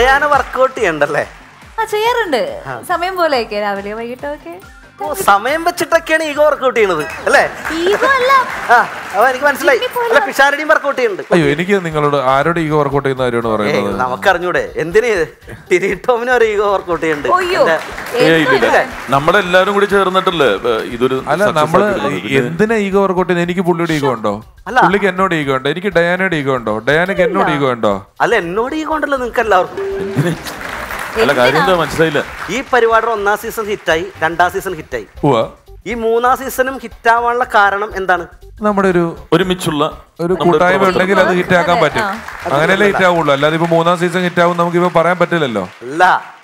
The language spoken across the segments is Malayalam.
ഡയാന വർക്കൗട്ട് ചെയ്യണ്ടല്ലേ ആ ചെയ്യാറുണ്ട് സമയം പോലെയൊക്കെ രാവിലെ വൈകിട്ടോ ഒക്കെ ഓ സമയം വെച്ചിട്ടൊക്കെയാണ് ഈഗോ വർക്കൗട്ട് ചെയ്യണത് അല്ലേ ഈഗോ അല്ല ആ അപ്പൊ എനിക്ക് മനസ്സിലായി അല്ല പിഷാരടിയും വർക്കൗട്ട് ചെയ്യുന്നുണ്ട് അയ്യോ എനിക്ക് നിങ്ങളോട് ആരോട് ഈഗോ വർക്കൗട്ട് ചെയ്യുന്ന കാര്യമാണ് ഏയ് പറയുന്നത് നമുക്കറിഞ്ഞൂടെ എന്തിന് ടിരിട്ടോമിന് ഒരു ഈഗോ വർക്കൗട്ട് ചെയ്യുന്നുണ്ട് ഒയ്യോ എന്റെ- ഏയ് ഇല്ല, ഇല്ല. നമ്മളെല്ലാരും കൂടി ചേർന്നിട്ടല്ലേ ഏ, ഇതൊരു അല്ല success നമ്മള് ആക്കിയെടുക്കുന്നത്. പിന്നെ എന്തിനാ ഈഗോ വർക്കൗട്ട് ചെയ്യുന്നത് എനിക്ക് പുള്ളിയുടെ ഈഗോ ഉണ്ടോ അല്ല. പുള്ളിക്ക് എന്നോട് ഈഗോ ഉണ്ടോ എനിക്ക് ഡയാനയുടെ ഈഗോ ഉണ്ടോ ഡയാനക്ക് എന്നോട് ഈഗോ ഉണ്ടോ അല്ല എന്നോട് ഈഗോ ഉണ്ടല്ലോ നിങ്ങൾക്ക് എല്ലാവർക്കും അല്ല കാര്യം എന്താ മനസ്സിലായില്ല ഈ പരിപാടിയുടെ ഒന്നാം സീസൺ ഹിറ്റായി രണ്ടാം സീസൺ ഹിറ്റായി ഉവ്വ ഈ മൂന്നാം സീസണും ഹിറ്റാവാനുള്ള കാരണം എന്താണ് നമ്മുടെ ഒരു ഒരുമിച്ചുള്ള ഒരു നമ്മുടെ കൂട്ടായ്മ പ്രവർത്തനം. ഉണ്ടെങ്കിൽ അത് ഹിറ്റ് ആക്കാൻ അതെ, പറ്റും ആ. അങ്ങനെയല്ലേ ഹിറ്റ് ആവുള്ളൂ അല്ലാതെ ഇപ്പൊ മൂന്നാം സീസൺ ഹിറ്റ് ആവും നമുക്ക് ഇപ്പൊ പറയാൻ പറ്റില്ലല്ലോ അല്ല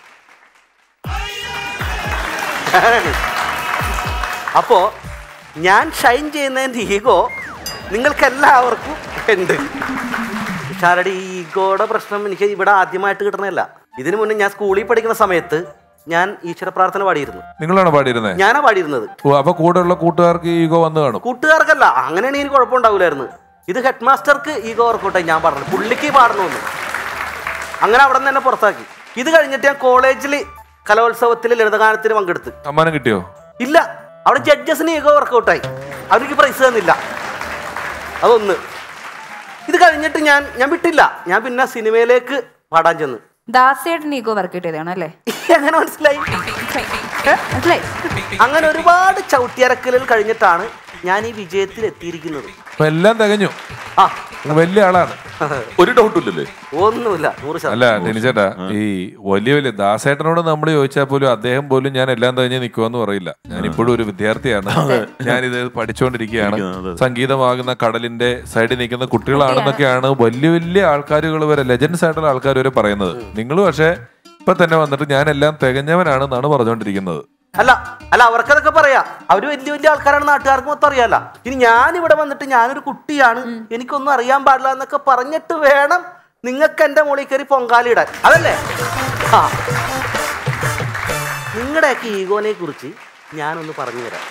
അപ്പോ ഞാൻ ഷൈൻ ചെയ്യുന്നതിന്റെ ഈഗോ നിങ്ങൾക്ക് എല്ലാവർക്കും ഉണ്ട് ഷാരടി ഈ ഈഗോയുടെ പ്രശ്നം എനിക്ക് ഇവിടെ ആദ്യമായിട്ട് കിട്ടണല്ല ഇതിനു മുന്നേ ഞാൻ സ്കൂളിൽ പഠിക്കുന്ന സമയത്ത് ഞാൻ ഈശ്വര പ്രാർത്ഥന പാടിയിരുന്നു നിങ്ങളാണ് പാടിയിരുന്നത് ഞാനാ പാടിയിരുന്നത് ഓ അപ്പൊ കൂടെയുള്ള കൂട്ടുകാർക്ക് ഈഗോ വന്ന് കാണും കൂട്ടുകാർക്കല്ല അങ്ങനെയാണെങ്കിൽ എനിക്ക് കുഴപ്പമുണ്ടാവില്ലായിരുന്നു ഇത് ഹെഡ് മാസ്റ്റർക്ക് ഈഗോ വർക്കൗട്ടായി ഞാൻ പറഞ്ഞു പുള്ളിക്ക് പാടണമെന്ന് അങ്ങനെ അവിടെ നിന്ന് തന്നെ പുറത്താക്കി ഇത് കഴിഞ്ഞിട്ട് ഞാൻ കോളേജിൽ കലോത്സവത്തിൽ ലളിതഗാനത്തിന് പങ്കെടുത്ത് സമ്മാനം കിട്ടിയോ ഇല്ല അവിടെ ജഡ്ജസിന് ഈഗോ വർക്കൗട്ടായി അവർക്ക് പ്രൈസ് തന്നില്ല അതൊന്ന് ഇത് കഴിഞ്ഞിട്ട് ഞാൻ ഞാൻ വിട്ടില്ല ഞാൻ പിന്നെ സിനിമയിലേക്ക് പാടാൻ ചെന്ന് ദാസേട്ടൻ ഈഗോ വർക്കൗട്ട് ചെയ്തതാണ് അല്ലേ എങ്ങനെ മനസ്സിലായി മനസ്സിലായി അങ്ങനെ ഒരുപാട് ചവിട്ടിയരക്കലുകൾ കഴിഞ്ഞിട്ടാണ് ഞാൻ ഈ വിജയത്തിൽ എത്തിയിരിക്കുന്നത് അപ്പൊ എല്ലാം തികഞ്ഞു ആ വലിയ ആളാണ് ഒരു ഡൗട്ടും ഇല്ലല്ലേ ഒന്നുമില്ല നൂറ് ശതമാനം അല്ല ടെനിച്ചേട്ടാ ഈ വലിയ വലിയ ദാസേട്ടനോട് നമ്മൾ ചോദിച്ചാൽ പോലും അദ്ദേഹം പോലും ഞാൻ എല്ലാം കഴിഞ്ഞ് നിൽക്കുമെന്ന് പറയില്ല ഞാൻ ഇപ്പോഴും ഒരു വിദ്യാർത്ഥിയാണ് ഞാനിത് പഠിച്ചുകൊണ്ടിരിക്കുകയാണ് അതെ. സംഗീതമാകുന്ന കടലിന്റെ സൈഡിൽ നിൽക്കുന്ന കുട്ടികളാണെന്നൊക്കെയാണ് വലിയ വലിയ ആൾക്കാരുകൾ വരെ ലെജൻസ് ആയിട്ടുള്ള ആൾക്കാർ വരെ പറയുന്നത് നിങ്ങൾ പക്ഷേ ഇപ്പൊ തന്നെ വന്നിട്ട് ഞാൻ എല്ലാം തികഞ്ഞവനാണെന്നാണ് പറഞ്ഞുകൊണ്ടിരിക്കുന്നത് അല്ല അല്ല അവർക്കതൊക്കെ പറയാം അവര് വലിയ വലിയ ആൾക്കാരാണ് നാട്ടുകാർക്ക് മൊത്തം അറിയാല ഇനി ഞാൻ ഇവിടെ വന്നിട്ട് ഞാനൊരു കുട്ടിയാണ് എനിക്കൊന്നും അറിയാൻ പാടില്ല എന്നൊക്കെ പറഞ്ഞിട്ട് വേണം നിങ്ങൾക്ക് എന്റെ മുകളിൽ കയറി പൊങ്കാലിടാൻ അതല്ലേ ആ നിങ്ങളുടെയൊക്കെ ഈഗോനെ കുറിച്ച് ഞാനൊന്ന് പറഞ്ഞു തരാം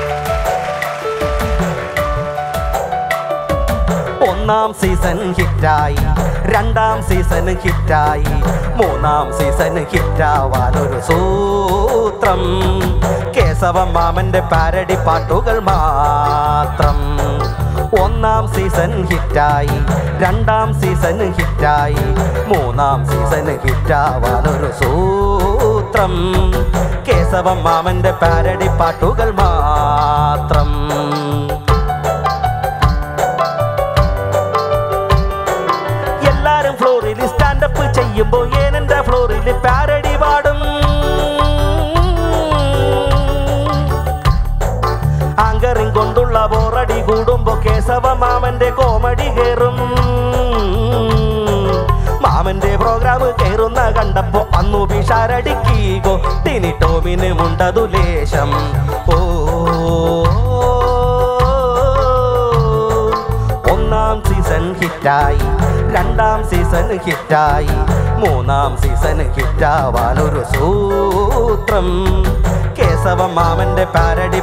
ഒന്നാം സീസൺ ഹിറ്റായി രണ്ടാം സീസൺ ഹിറ്റായി മൂന്നാം സീസൺ ഹിറ്റാവാനൊരു സൂത്രം കേശവ മാമന്റെ പാരഡി പാട്ടുകൾ മാത്രം ഒന്നാം സീസൺ ഹിറ്റായി രണ്ടാം സീസൺ ഹിറ്റായി മൂന്നാം സീസൺ ഹിറ്റാവാനൊരു സൂത്രം കേശവ മാമന്റെ പാരഡി പാട്ടുകൾ മാത്രം എല്ലാരും ഫ്ലോറിൽ സ്റ്റാൻഡപ്പ് ചെയ്യുമ്പോ ഏനെന്റെ ഫ്ലോറിൽ പാരഡി പാടും ആങ്കറിങ് കൊണ്ടുള്ള ബോറടി കൂടുമ്പോ കേശവ മാമന്റെ കോമഡി കേറും മാമന്റെ പ്രോഗ്രാം കേറുന്ന കണ്ടപ്പോ അന്നു പിഷാരടിക്കീകോ ടിനി ടോമിന് മുണ്ടതു ലേശം ഓ ഒന്നാം സീസൺ ഹിറ്റായി രണ്ടാം സീസൺ ഹിറ്റായി മൂന്നാം സീസൺ ഹിറ്റാവാനൊരു സൂത്രം കേശവ മാമന്റെ പാരഡി